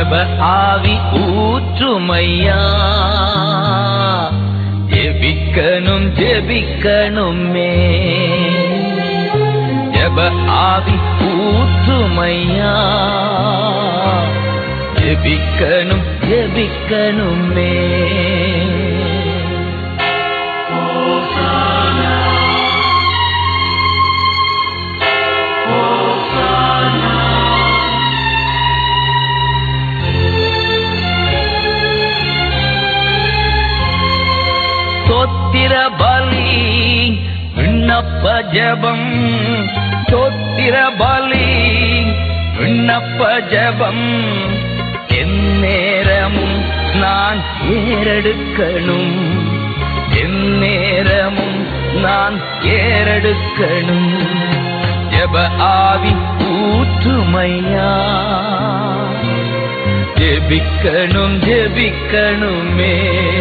ஜப ஆவி ஊற்றுமையா ஜெபிக்கணும் ஜெபிக்கணுமே ஜப ஆவி ஊற்றுமையா ஜெபிக்கணும் ஜெபிக்கணுமே தோத்திர பலி விண்ணப்ப ஜபம் தோத்திர பலி விண்ணப்ப ஜபம் எந்நேரமும் நான் ஏறெடுக்கணும் எந்நேரமும் நான் ஏறெடுக்கணும் ஜப ஆவி ஊற்றுமையா ஜெபிக்கணும் ஜெபிக்கணுமே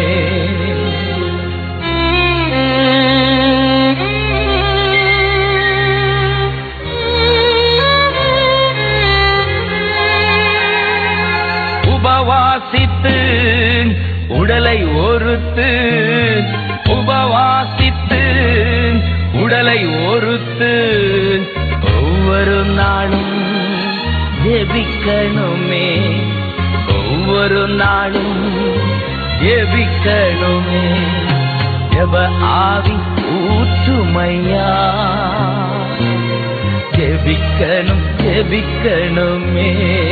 உபவாசித்து உடலை ஒருத்து உபவாசித்து உடலை ஒருத்து ஒவ்வொரு நாளும் ஜெபிக்கணுமே ஒவ்வொரு நாளும் ஜெபிக்கணுமே ஜெப ஆவி ஊற்றுமையா ஜெபிக்கணும் ஜெபிக்கணுமே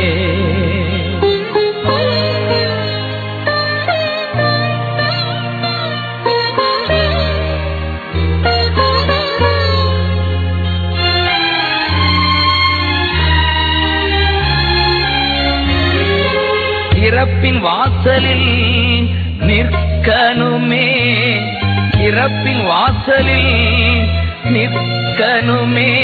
இறப்பின் வாசலில் நிற்கணுமே இறப்பின் வாசலில் நிற்கணுமே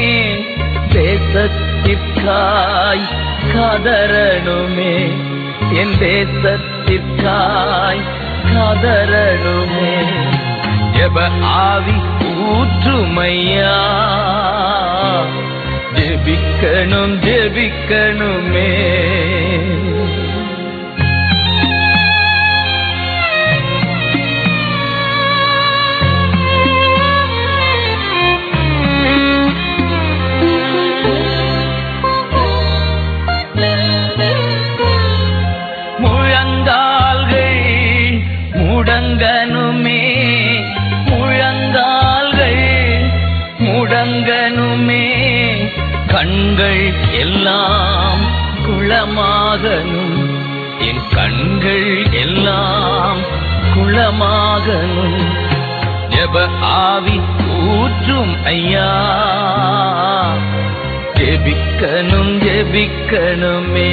தேசத்திற்காய் கதறணுமே என் தேசத்திற்காய் கதறணுமே ஜெப ஆவி ஊற்றுமையா ஜெபிக்கணும் ஜெபிக்கணுமே முழங்கால்கள் முடங்கனுமே முழங்கால்கள் முடங்கனுமே கண்கள் எல்லாம் குளமாகனும் என் கண்கள் எல்லாம் குளமாகனும் ஜப ஆவி ஊற்றும் ஐயா ஜெபிக்கணும் ஜெபிக்கணுமே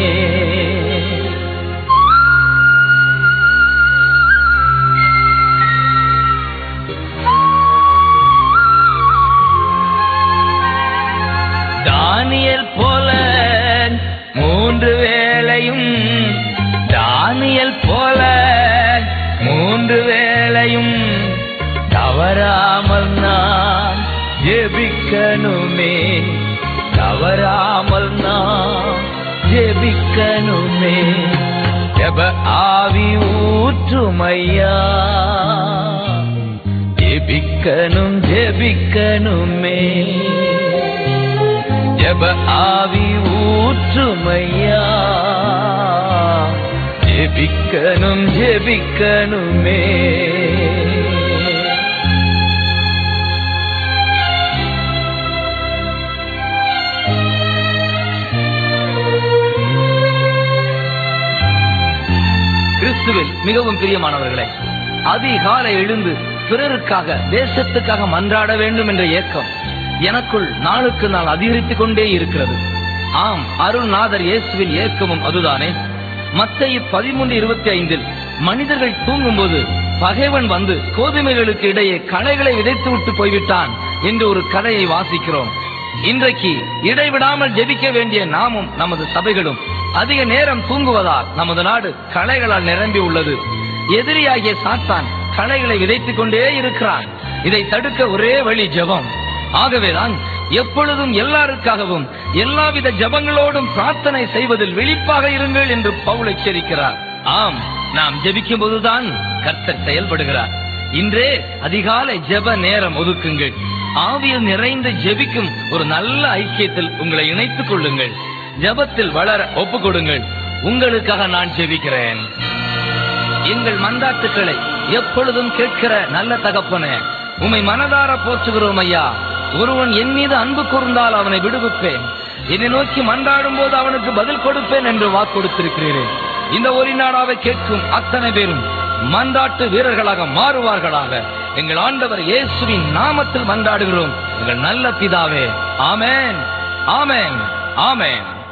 தானியல் போல மூன்று வேளையும் தானியல் போல மூன்று வேளையும் தவறாமல் நான் ஜெபிக்கணுமே தவறாமல் நான் ஜெபிக்கணுமே ஜப ஆவி ஊற்றுமையா ஜெபிக்கணும் ஜெபிக்கணுமே ஜப ஆவி ஊற்றுமையா ஜெபிக்கணும் ஜெபிக்கணுமே கிறிஸ்துவில் மிகவும் பிரியமானவர்களே அதிகாலை எழுந்து பிறருக்காக தேசத்துக்காக மன்றாட வேண்டும் என்ற ஏக்கம் எனக்குள் நாளுக்கு நாள் அதிகரித்துக் கொண்டே இருக்கிறது ஆம் அருள்நாதர் இயேசுவின் ஏக்கமும் அதுதானே மத்திய பதிமூன்று இருபத்தி ஐந்தில் மனிதர்கள் தூங்கும்போது பகைவன் வந்து கோதுமைகளுக்கு இடையே களைகளை விதைத்து விட்டு போய்விட்டான் என்று ஒரு கதையை வாசிக்கிறோம் இன்றைக்கு இடைவிடாமல் ஜெபிக்க வேண்டிய நாமும் நமது சபைகளும் அதிக நேரம் தூங்குவதால் நமது நாடு களைகளால் நிரம்பி உள்ளது எதிரியாகிய சாத்தான் களைகளை விதைத்துக் கொண்டே இருக்கிறான் இதை தடுக்க ஒரே வழி ஜெபம் ஆகவேதான் எப்பொழுதும் எல்லாருக்காகவும் எல்லாவித ஜபங்களோடும் பிரார்த்தனை செய்வதில் விழிப்பாக இருங்கள் என்று பவுல் எச்சரிக்கிறார் ஆம் நாம் ஜெபிக்கும் போதுதான் கர்த்தர் செயல்படுகிறார் இன்றே அதிகாலை ஜெப நேரம் ஒதுக்குங்கள் ஆவியில் நிறைந்து ஜெபிக்கும் ஒரு நல்ல ஐக்கியத்தில் உங்களை இணைத்துக் கொள்ளுங்கள் ஜெபத்தில் வளர ஒப்புக் கொடுங்கள் உங்களுக்காக நான் ஜெபிக்கிறேன் எங்கள் மந்தாட்டுக்களை எப்பொழுதும் கேட்கிற நல்ல தகப்பனே உம்மை மனதார போற்றுகிறோம் ஐயா ஒருவன் என் மீது அன்பு கூர்ந்தால் அவனை விடுவிப்பேன் என்னை நோக்கி மன்றாடும் போது அவனுக்கு பதில் கொடுப்பேன் என்று வாக்கு கொடுத்திருக்கிறீரே இந்த ஒரு நாடாவை கேட்கும் அத்தனை பேரும் மன்றாட்டு வீரர்களாக மாறுவார்களாக எங்கள் ஆண்டவர் இயேசுவின் நாமத்தில் மன்றாடுகிறோம் எங்கள் நல்ல பிதாவே ஆமென் ஆமென் ஆமென்